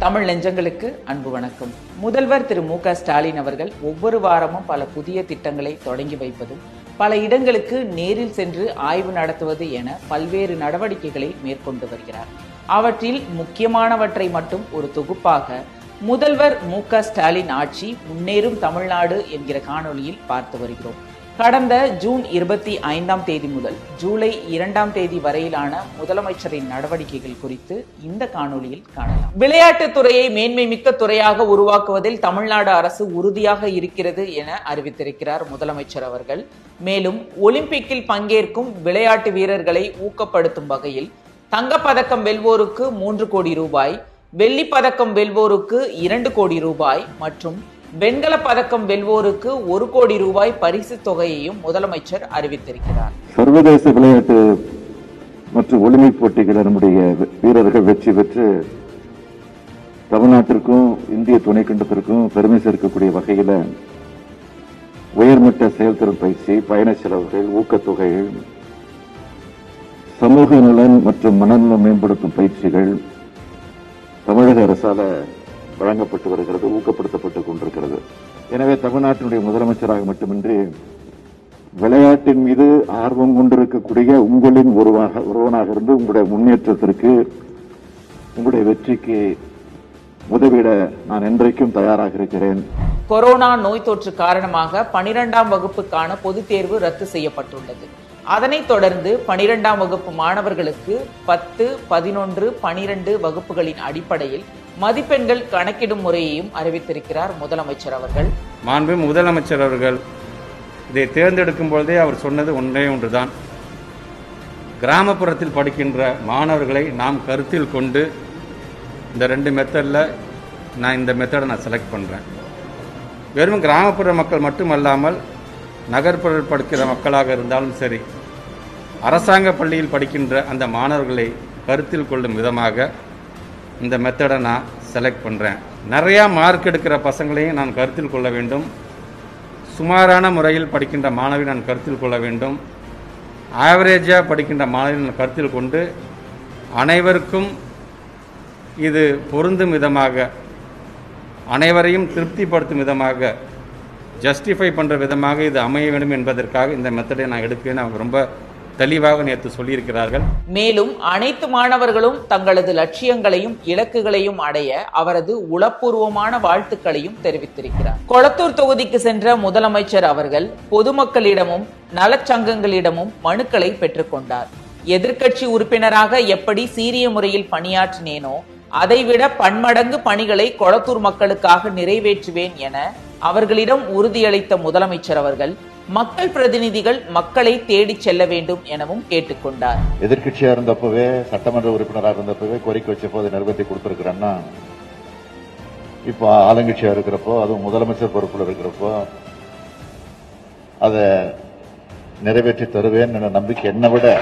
தமிழ் நெஞ்சங்களுக்கு அன்பு வணக்கம் முதல்வர் திரு மு க ஸ்டாலின் அவர்கள் ஒவ்வொரு வாரமும் பல புதிய திட்டங்களை தொடங்கி வைப்பதும் பல இடங்களுக்கு நேரில் சென்று ஆய்வு நடத்துவது என பல்வேறு நடவடிக்கைகளை மேற்கொண்டு வருகிறார் அவற்றில் முக்கியமானவற்றை மட்டும் ஒரு தொகுப்பாக முதல்வர் மு க ஸ்டாலின் ஆட்சி முன்னேறும் தமிழ்நாடு என்கிற காணொளியில் பார்த்து வருகிறோம் கடந்த ஜூன் இருபத்தி ஐந்தாம் தேதி முதல் ஜூலை இரண்டாம் தேதி வரையிலான முதலமைச்சரின் நடவடிக்கைகள் குறித்து இந்த காணொளியில் காணலாம் விளையாட்டுத் துறையை மேன்மை மிக்க துறையாக உருவாக்குவதில் தமிழ்நாடு அரசு உறுதியாக இருக்கிறது என அறிவித்திருக்கிறார் முதலமைச்சர் அவர்கள் மேலும் ஒலிம்பிக்கில் பங்கேற்கும் விளையாட்டு வீரர்களை ஊக்கப்படுத்தும் வகையில் தங்கப்பதக்கம் வெல்வோருக்கு மூன்று கோடி ரூபாய் வெள்ளி பதக்கம் வெல்வோருக்கு இரண்டு கோடி ரூபாய் மற்றும் வெண்கல பதக்கம் வெல்வோருக்கு ஒரு கோடி ரூபாய் பரிசு தொகையையும் முதலமைச்சர் அறிவித்திருக்கிறார் சர்வதேச விளையாட்டு மற்றும் ஒலிம்பிக் போட்டிகளில் நம்முடைய வீரர்கள் வெற்றி பெற்று தமிழ்நாட்டிற்கும் இந்திய துணைக்கண்டத்திற்கும் பெருமை சேர்க்கக்கூடிய வகையில் உயர்மட்ட செயல்திறன் பயிற்சி பயண செலவுகள் ஊக்கத்தொகைகள் சமூக நலன் மற்றும் மனநலம் மேம்படுத்தும் பயிற்சிகள் தமிழக அரசால வழங்கப்பட்டு வருகிறது ஊக்கப்படுத்தப்பட்டுக் கொண்டிருக்கிறது எனவே தமிழ்நாட்டினுடைய முதலமைச்சராக மட்டுமின்றி விளையாட்டின் மீது ஆர்வம் கொண்டிருக்கக்கூடிய உங்களின் ஒருவாக ஒருவனாக இருந்து உங்களுடைய முன்னேற்றத்திற்கு உங்களுடைய வெற்றிக்கு உதவிட நான் என்றைக்கும் தயாராக இருக்கிறேன் கொரோனா நோய் தொற்று காரணமாக பனிரெண்டாம் வகுப்புக்கான பொதுத் தேர்வு ரத்து செய்யப்பட்டுள்ளது அதனைத் தொடர்ந்து பனிரெண்டாம் வகுப்பு மாணவர்களுக்கு பத்து பதினொன்று பனிரெண்டு வகுப்புகளின் அடிப்படையில் மதிப்பெண்கள் கணக்கிடும் முறையையும் அறிவித்திருக்கிறார் முதலமைச்சர் அவர்கள் மாண்பு முதலமைச்சர் அவர்கள் இதை தேர்ந்தெடுக்கும் பொழுதே அவர் சொன்னது ஒன்றே ஒன்றுதான் கிராமப்புறத்தில் படிக்கின்ற மாணவர்களை நாம் கருத்தில் கொண்டு இந்த ரெண்டு மெத்தடில் நான் இந்த மெத்தடை நான் செலக்ட் பண்ணுறேன் வெறும் கிராமப்புற மக்கள் மட்டுமல்லாமல் நகர்ப்புற படிக்கிற மக்களாக இருந்தாலும் சரி அரசாங்க பள்ளியில் படிக்கின்ற அந்த மாணவர்களை கருத்தில் கொள்ளும் விதமாக இந்த மெத்தடை நான் செலக்ட் பண்ணுறேன் நிறையா மார்க் எடுக்கிற பசங்களையும் நான் கருத்தில் கொள்ள வேண்டும் சுமாரான முறையில் படிக்கின்ற மாணவி நான் கருத்தில் கொள்ள வேண்டும் ஆவரேஜாக படிக்கின்ற மாணவி நான் கருத்தில் கொண்டு அனைவருக்கும் இது பொருந்தும் விதமாக அனைவரையும் திருப்திப்படுத்தும் விதமாக ஜஸ்டிஃபை பண்ணுற விதமாக இது அமைய வேண்டும் என்பதற்காக இந்த மெத்தடை நான் எடுப்பேன் அவங்க ரொம்ப தெளிவாக நேற்று சொல்லியிருக்கிறார்கள் மேலும் அனைத்து மாணவர்களும் தங்களது லட்சியங்களையும் இலக்குகளையும் அடைய அவரது உளப்பூர்வமான வாழ்த்துக்களையும் தெரிவித்திருக்கிறார் கொளத்தூர் தொகுதிக்கு சென்ற முதலமைச்சர் அவர்கள் பொதுமக்களிடமும் நலச்சங்கங்களிடமும் மனுக்களை பெற்றுக்கொண்டார் எதிர்க்கட்சி உறுப்பினராக எப்படி சீரிய முறையில் பணியாற்றினேனோ அதைவிட பன்மடங்கு பணிகளை கொளத்தூர் மக்களுக்காக நிறைவேற்றுவேன் என அவர்களிடம் உறுதியளித்த முதலமைச்சர் அவர்கள் மக்கள் பிரதிநிதிகள் மக்களை தேடிச் செல்ல வேண்டும் எனவும் கேட்டுக்கொண்டார் எதிர்கட்சியா இருந்தப்பவே சட்டமன்ற உறுப்பினராக இருந்தப்பவே கோரிக்கை வச்சப்போ அதை நிறைவேற்றி கொடுத்துருக்கிறேன்னா இப்போ ஆளுங்கட்சியா இருக்கிறப்போ அதுவும் முதலமைச்சர் பொறுப்பில் இருக்கிறப்போ அதை நிறைவேற்றி தருவேன் என்ற நம்பிக்கை என்னை விட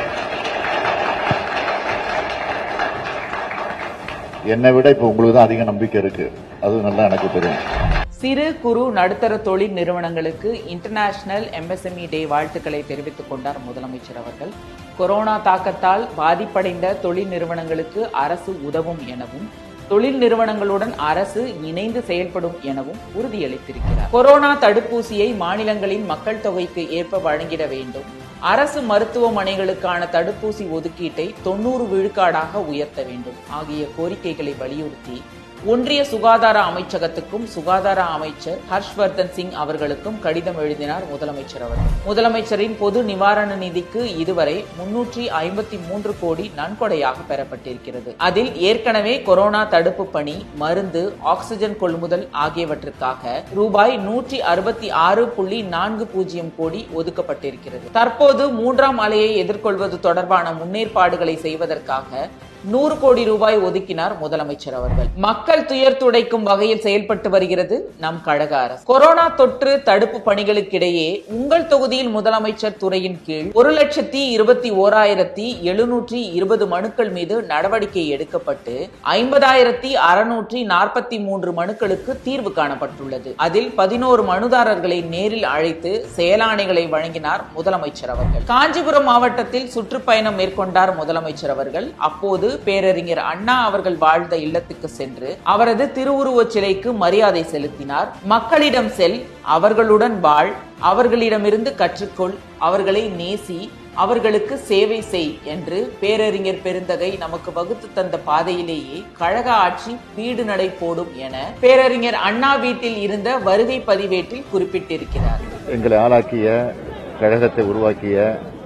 என்னை விட இப்போ உங்களுக்கு தான் அதிக நம்பிக்கை இருக்கு அது நல்லா எனக்கு தெரியும் சிறு குறு நடுத்தர தொழில் நிறுவனங்களுக்கு இன்டர்நேஷனல் எம்எஸ்எம்இ டே வாழ்த்துக்களை தெரிவித்துக் கொண்டார் முதலமைச்சர் அவர்கள் கொரோனா தாக்கத்தால் பாதிப்படைந்த தொழில் நிறுவனங்களுக்கு அரசு உதவும் எனவும் தொழில் நிறுவனங்களுடன் அரசு இணைந்து செயல்படும் எனவும் உறுதியளித்திருக்கிறார் கொரோனா தடுப்பூசியை மாநிலங்களின் மக்கள் தொகைக்கு ஏற்ப வழங்கிட வேண்டும் அரசு மருத்துவமனைகளுக்கான தடுப்பூசி ஒதுக்கீட்டை தொண்ணூறு விழுக்காடாக உயர்த்த வேண்டும் ஆகிய கோரிக்கைகளை வலியுறுத்தி ஒன்றிய சுகாதார அமைச்சகத்துக்கும் சுகாதார அமைச்சர் ஹர்ஷ்வர்தன் சிங் அவர்களுக்கும் கடிதம் எழுதினார் முதலமைச்சர் அவர்கள் முதலமைச்சரின் பொது நிவாரண நிதிக்கு இதுவரை முன்னூற்றி ஐம்பத்தி மூன்று கோடி நன்கொடையாக பெறப்பட்டிருக்கிறது அதில் ஏற்கனவே கொரோனா தடுப்பு பணி மருந்து ஆக்சிஜன் கொள்முதல் ஆகியவற்றுக்காக ரூபாய் நூற்றி அறுபத்தி ஆறு புள்ளி நான்கு பூஜ்ஜியம் கோடி ஒதுக்கப்பட்டிருக்கிறது தற்போது மூன்றாம் அலையை எதிர்கொள்வது தொடர்பான முன்னேற்பாடுகளை செய்வதற்காக நூறு கோடி ரூபாய் ஒதுக்கினார் முதலமைச்சர் அவர்கள் மக்கள் துயர் துடைக்கும் வகையில் செயல்பட்டு வருகிறது நம் கழக அரசு கொரோனா தொற்று தடுப்பு பணிகளுக்கிடையே உங்கள் தொகுதியில் முதலமைச்சர் துறையின் கீழ் ஒரு லட்சத்தி இருபத்தி ஓராயிரத்தி எழுநூற்றி இருபது மனுக்கள் மீது நடவடிக்கை எடுக்கப்பட்டு ஐம்பதாயிரத்தி அறுநூற்றி நாற்பத்தி மூன்று மனுக்களுக்கு தீர்வு காணப்பட்டுள்ளது அதில் பதினோரு மனுதாரர்களை நேரில் அழைத்து செயலாணைகளை வழங்கினார் முதலமைச்சர் அவர்கள் காஞ்சிபுரம் மாவட்டத்தில் சுற்றுப்பயணம் மேற்கொண்டார் முதலமைச்சர் அவர்கள் அப்போது பேரறிஞர் அண்ணா அவர்கள் வாழ்ந்த இல்லத்துக்கு சென்று அவரது திருவுருவச் சிலைக்கு மரியாதை செலுத்தினார் மக்களிடம் செல் அவர்களுடன் வாழ் அவர்களிடமிருந்து கற்றுக்கொள் அவர்களை நேசி அவர்களுக்கு சேவை செய் என்று பேரறிஞர் பெருந்தகை நமக்கு வகுத்து தந்த பாதையிலேயே கழக ஆட்சி வீடு நடை போடும் என பேரறிஞர் அண்ணா வீட்டில் இருந்த வருகை பதிவேட்டில் குறிப்பிட்டிருக்கிறார் எங்களை ஆளாக்கிய கழகத்தை உருவாக்கிய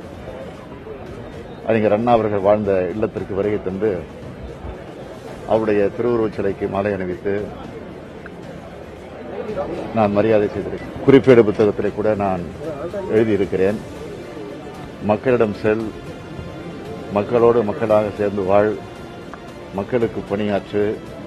அறிஞர் அண்ணா அவர்கள் வாழ்ந்த இல்லத்திற்கு வருகை தந்து அவருடைய திருவுருவச் சிலைக்கு மாலை அணிவித்து நான் மரியாதை செய்திருக்கிறேன் குறிப்பேடு புத்தகத்திலே கூட நான் எழுதியிருக்கிறேன் மக்களிடம் செல் மக்களோடு மக்களாக சேர்ந்து வாழ் மக்களுக்கு பணியாற்று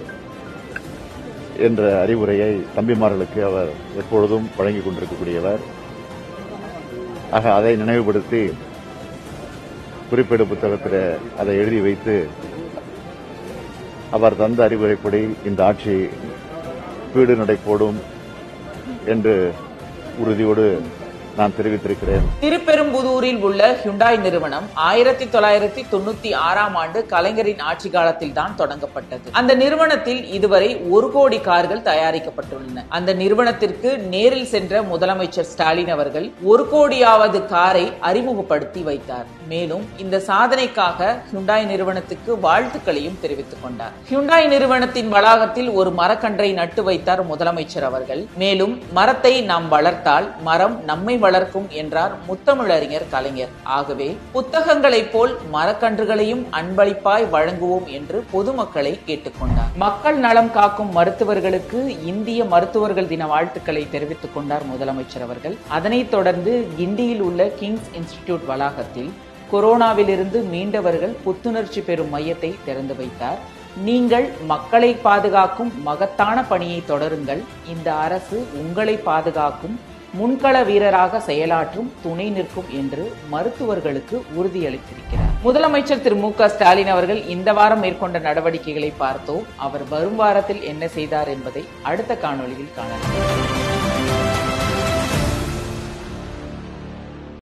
என்ற அறிவுரையை தம்பிமார்களுக்கு அவர் எப்பொழுதும் வழங்கிக் கொண்டிருக்கக்கூடியவர் ஆக அதை நினைவுபடுத்தி குறிப்பேடு புத்தகத்தில் அதை எழுதி வைத்து அவர் தந்த அறிவுரைப்படி இந்த ஆட்சி வீடு நடை போடும் என்று உறுதியோடு நான் தெரிவித்திருக்கிறேன் திருப்பெரும்புதூரில் உள்ள ஹுண்டாய் நிறுவனம் ஆயிரத்தி தொள்ளாயிரத்தி தொண்ணூத்தி ஆறாம் ஆண்டு கலைஞரின் ஆட்சி காலத்தில் தான் தொடங்கப்பட்டது அந்த நிறுவனத்தில் இதுவரை ஒரு கோடி கார்கள் தயாரிக்கப்பட்டுள்ளன அந்த நிறுவனத்திற்கு நேரில் சென்ற முதலமைச்சர் ஸ்டாலின் அவர்கள் ஒரு கோடியாவது காரை அறிமுகப்படுத்தி வைத்தார் மேலும் இந்த சாதனைக்காக ஹுண்டாய் நிறுவனத்துக்கு வாழ்த்துக்களையும் தெரிவித்துக் கொண்டார் ஹுண்டாய் நிறுவனத்தின் வளாகத்தில் ஒரு மரக்கன்றை நட்டு வைத்தார் முதலமைச்சர் அவர்கள் மேலும் மரத்தை நாம் வளர்த்தால் மரம் நம்மை வளர்க்கும் என்றார் முத்தமிழறிஞர் கலைஞர் ஆகவே புத்தகங்களைப் போல் மரக்கன்றுகளையும் அன்பளிப்பாய் வழங்குவோம் என்று பொதுமக்களை கேட்டுக்கொண்டார் மக்கள் நலம் காக்கும் மருத்துவர்களுக்கு இந்திய மருத்துவர்கள் தின வாழ்த்துக்களை தெரிவித்துக் கொண்டார் முதலமைச்சர் அவர்கள் அதனைத் தொடர்ந்து கிண்டியில் உள்ள கிங்ஸ் இன்ஸ்டிடியூட் வளாகத்தில் கொரோனாவிலிருந்து மீண்டவர்கள் புத்துணர்ச்சி பெறும் மையத்தை திறந்து வைத்தார் நீங்கள் மக்களை பாதுகாக்கும் மகத்தான பணியை தொடருங்கள் இந்த அரசு உங்களை பாதுகாக்கும் முன்கள வீரராக செயலாற்றும் துணை நிற்கும் என்று மருத்துவர்களுக்கு உறுதியளித்திருக்கிறார் முதலமைச்சர் திரு மு க ஸ்டாலின் அவர்கள் இந்த வாரம் மேற்கொண்ட நடவடிக்கைகளை பார்த்தோம் அவர் வரும் வாரத்தில் என்ன செய்தார் என்பதை அடுத்த காணொளியில் காணலாம்